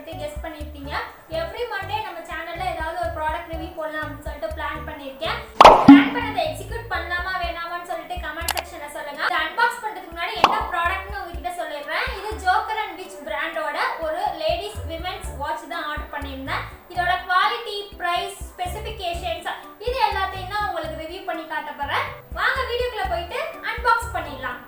சொல்லிட்டு கெஸ் பண்ணிருப்பீங்க every Monday நம்ம சேனல்ல ஏதாவது ஒரு ப்ராடக்ட் ரிவ்யூ போடலாம் அப்படின்னு சொல்லிட்டு பிளான் பண்ணிருக்கேன் பிளான் பண்ணதை எக்ஸிக்யூட் பண்ணலாமா வேணாமான்னு சொல்லிட்டு கமெண்ட் செக்ஷன்ல சொல்லுங்க அன்பாக்ஸ் பண்றதுக்கு முன்னாடி என்ன ப்ராடக்ட்னு உங்ககிட்ட சொல்லிடுறேன் இது ஜோக்கர் அண்ட் விச் பிராண்டோட ஒரு லேடிஸ் விமென்ஸ் வாட்ச் தான் ஆர்டர் பண்ணியிருந்தேன் இதோட குவாலிட்டி பிரைஸ் ஸ்பெசிஃபிகேஷன்ஸ் இது எல்லாத்தையும் தான் உங்களுக்கு ரிவ்யூ பண்ணி காட்ட போறேன் வாங்க வீடியோக்குள்ள போயிட்டு அன்பாக்ஸ் பண்ணிடலாம்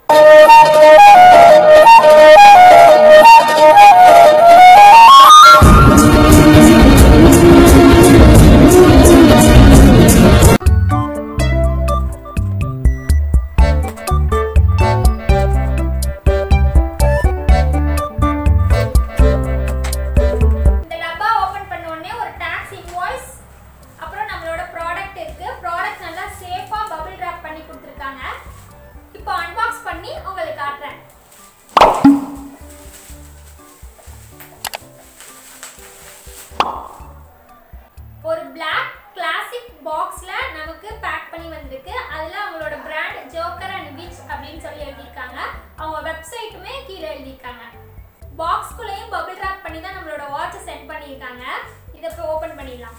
இந்த டப்பா ஓபன் பண்ண உடனே ஒரு டாக்ஸ் இன்வாய்ஸ் அப்புறம் நம்மளோட ப்ராடக்ட் இருக்கு ப்ராடக்ட் நல்லா சேஃபா பபிள் ராப் பண்ணி கொடுத்துருக்காங்க இப்போ அன்பாக்ஸ் பண்ணி உங்களுக்கு காட்டுறேன் ஒரு Black கிளாசிக் பாக்ஸ்ல நமக்கு பேக் பண்ணி வந்திருக்கு அதுல அவங்களோட பிராண்ட் ஜோக்கர் அண்ட் விச் அப்படின்னு சொல்லி எழுதியிருக்காங்க அவங்க வெப்சைட்டுமே கீழே எழுதியிருக்காங்க பாக்ஸ்குள்ளேயும் பபிள் ராப் பண்ணி தான் நம்மளோட வாட்சை சென்ட் பண்ணியிருக்காங்க இதை இப்போ ஓப்பன் பண்ணிடலாம்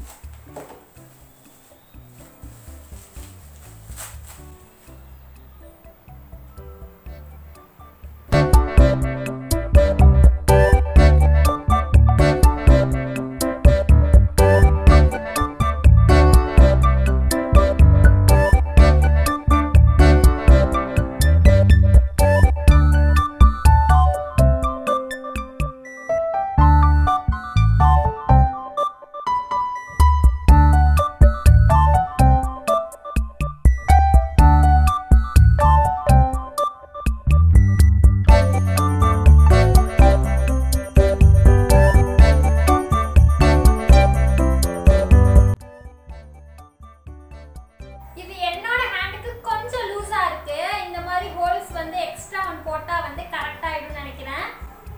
இது என்னோட ஹேண்டுக்கு கொஞ்சம் லூஸா இருக்கு இந்த மாதிரி ஹோல்ஸ் வந்து எக்ஸ்ட்ரா ஒன் போட்டா வந்து கரெக்ட் ஆயிடும்னு நினைக்கிறேன்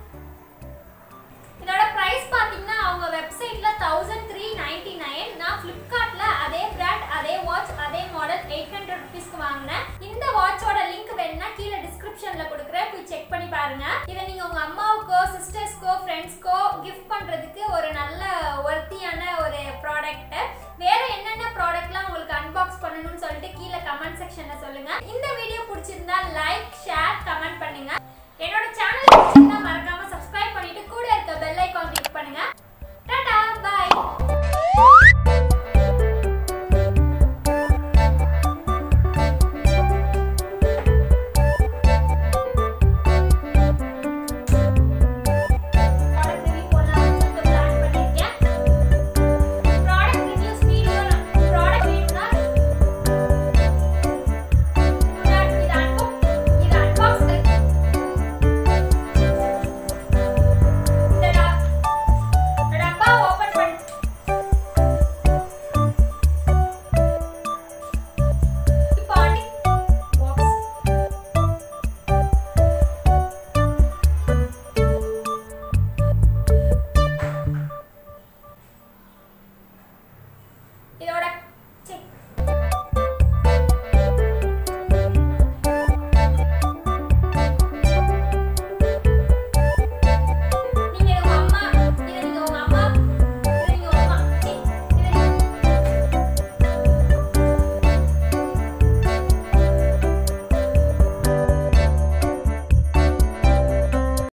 இதோட பிரைஸ் பாத்தீங்கன்னா அவங்க வெப்சைட்ல தௌசண்ட் த்ரீ நைன்டி நைன் நான் ஃபிளிப்கார்ட்ல அதே பிராண்ட் அதே வாட்ச் அதே மாடல் எயிட் ஹண்ட்ரட் ருபீஸ்க்கு வாங்கினேன் இந்த வாட்சோட லிங்க் வேணும்னா கீழே டிஸ்கிரிப்ஷன்ல கொடுக்குறேன் போய் செக் பண்ணி பாருங்க இதை நீங்க உங்க அம்மாவுக்கோ சிஸ்டர்ஸ்க்கோ ஃப்ரெண்ட்ஸ்க்கோ கிஃப்ட் பண்றதுக்கு ஒரு நல்ல ஒர்த்தியான ஒரு ப்ராடக்ட் வேற என்னென்ன ப்ராடக்ட்லாம் உங்களுக்கு அன்பாக்ஸ் பண்ணணும்னு சொல்லிட்டு கீழே கமெண்ட் செக்ஷன்ல சொல்லுங்க இந்த வீடியோ பிடிச்சிருந்தா லைக் ஷேர் கமெண்ட் பண்ணுங்க என்னோட சேனல்